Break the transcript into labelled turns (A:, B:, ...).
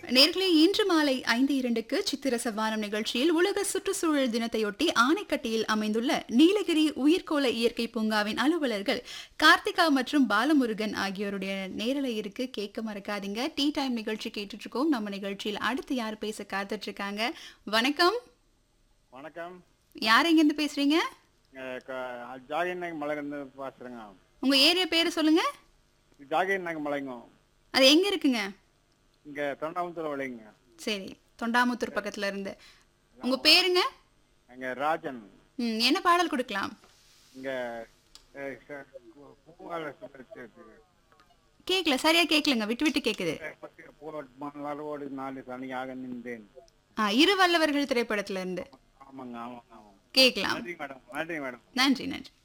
A: நேர்களே இன்று மாலை ஐந்து இரண்டுக்கு சித்திர சவானம் நிகழ்ச்சியில் உலக சுற்றுச்சூழல் தினத்தையொட்டி ஆனைக்கட்டியில் அமைந்துள்ள நீலகிரி உயிர்கோள இயற்கை பூங்காவின் அலுவலர்கள் கார்த்திகா மற்றும் பாலமுருகன் ஆகியோருடைய நேரலை இருக்கு கேட்க மறக்காதீங்க டீ டைம் நிகழ்ச்சி கேட்டுட்டு இருக்கோம் நம்ம நிகழ்ச்சியில் அடுத்து யார் பேச காத்துட்டு இருக்காங்க வணக்கம்
B: வணக்கம்
A: யார் எங்கேருந்து பேசுறீங்க
B: ஜாகிர் நாயக் மலைங்க பேசுறேங்க
A: உங்க ஏரியா பேரு சொல்லுங்க
B: ஜாகிர் நாயக் மலைங்க
A: அது எங்க இருக்குங்க
B: இங்க தொண்டாமுத்தூர் விளையுங்க
A: சரி தொண்டாமுத்தூர் பக்கத்துல இருந்து உங்க பேருங்க
B: எங்க ராஜன்
A: ம், என்ன பாடல் கொடுக்கலாம்
B: இங்க அஹ், ச- பூ- பூங்கால சுத்தரிச்சு
A: கேக்கல சரியா கேக்கலங்க விட்டு விட்டு கேக்குது
B: மணலாரோடு நாலு சனியாக நின்றேன்
A: ஆ இரு வல்லவர்கள் திரைப்படத்துல இருந்து
B: ஆமாங்க ஆமாங்க ஆமாங்க
A: கேக்கலாம்
B: நன்றி மேடம் நன்றி மேடம்
A: நன்றி நன்றி